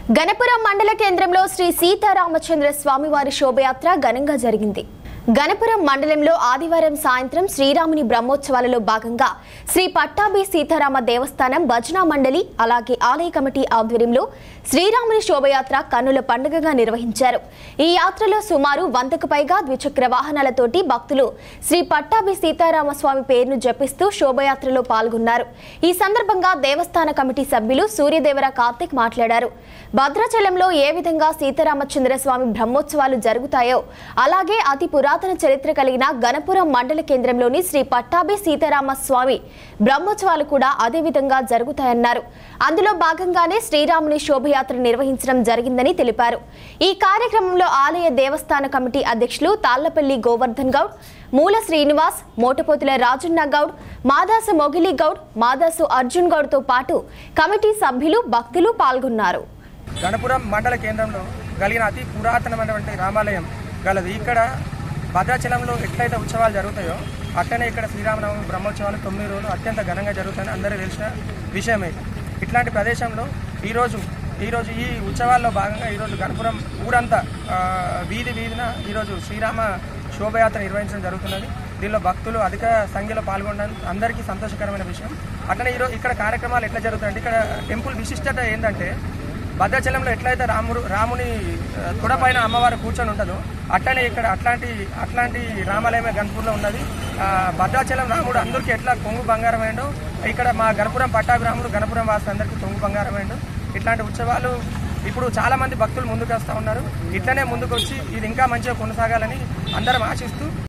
గణపురం మండల కేంద్రంలో శ్రీ సీతారామచంద్ర స్వామివారి శోభయాత్ర ఘనంగా జరిగింది గణపురం మండలంలో ఆదివారం సాయంత్రం శ్రీరాముని బ్రహ్మోత్సవాలలో భాగంగా శ్రీ పట్టాభి సీతారామ దేవస్థానం భజనా మండలి అలాగే ఆలయ కమిటీ ఆధ్వర్యంలో శ్రీరాముని శోభయాత్ర కన్నుల పండుగగా నిర్వహించారు ఈ యాత్రలో సుమారు వందకు పైగా ద్విచక్ర వాహనాలతోటి భక్తులు శ్రీ పట్టాభి సీతారామ స్వామి పేరును జపిస్తూ శోభయాత్రలో పాల్గొన్నారు ఈ సందర్భంగా దేవస్థాన కమిటీ సభ్యులు సూర్యదేవర కార్తిక్ మాట్లాడారు భద్రాచలంలో ఏ విధంగా సీతారామచంద్ర స్వామి బ్రహ్మోత్సవాలు జరుగుతాయో అలాగే అతి పురాతన చరిత్ర కలిగిన గణపురం మండల కేంద్రంలోని శ్రీ పట్టాభి సీతారామ స్వామి బ్రహ్మోత్సవాలు కూడా అదే విధంగా జరుగుతాయన్నారు అందులో భాగంగానే శ్రీరాముని శోభయాత్ర నిర్వహించడం జరిగిందని తెలిపారు ఈ కార్యక్రమంలో ఆలయ దేవస్థాన కమిటీ అధ్యక్షులు తాళ్లపల్లి గోవర్ధన్ గౌడ్ మూల శ్రీనివాస్ మోటపోతుల రాజన్న గౌడ్ మాదాసు మొగిలి గౌడ్ మాదాసు అర్జున్ గౌడ్తో పాటు కమిటీ సభ్యులు భక్తులు పాల్గొన్నారు గణపురం మండల కేంద్రంలో కలిగిన అతి పురాతనమైనటువంటి రామాలయం గలది ఇక్కడ భద్రాచలంలో ఎట్లయితే ఉత్సవాలు జరుగుతాయో అట్లనే ఇక్కడ శ్రీరామనవమి బ్రహ్మోత్సవాలు తొమ్మిది రోజులు అత్యంత ఘనంగా జరుగుతాయని అందరికీ తెలిసిన విషయమే ఇట్లాంటి ప్రదేశంలో ఈరోజు ఈరోజు ఈ ఉత్సవాల్లో భాగంగా ఈరోజు గణపురం ఊరంతా ఆ, వీధి వీధిన ఈరోజు శ్రీరామ శోభయాత్ర నిర్వహించడం జరుగుతున్నది దీనిలో భక్తులు అధిక సంఖ్యలో పాల్గొనడం అందరికీ సంతోషకరమైన విషయం అట్లనే ఈరోజు ఇక్కడ కార్యక్రమాలు ఎట్లా జరుగుతాయంటే ఇక్కడ టెంపుల్ విశిష్టత ఏంటంటే భద్రాచలంలో ఎట్లయితే రాముడు రాముని ఆ, తొడపైన అమ్మవారు కూర్చొని ఉంటుందో అట్లనే ఇక్కడ అట్లాంటి అట్లాంటి రామాలయమే గణపూర్లో ఉన్నది ఆ, భద్రాచలం రాముడు అందరికీ ఎట్లా కొంగు బంగారం అయిందో ఇక్కడ మా గణపురం పట్టాభి రాముడు గణపురం వాసి అందరికీ కొంగు బంగారం అయిండు ఇట్లాంటి ఉత్సవాలు ఇప్పుడు చాలా మంది భక్తులు ముందుకు వస్తూ ఉన్నారు ఇట్లనే ముందుకు వచ్చి ఇది ఇంకా మంచిగా కొనసాగాలని అందరం ఆశిస్తూ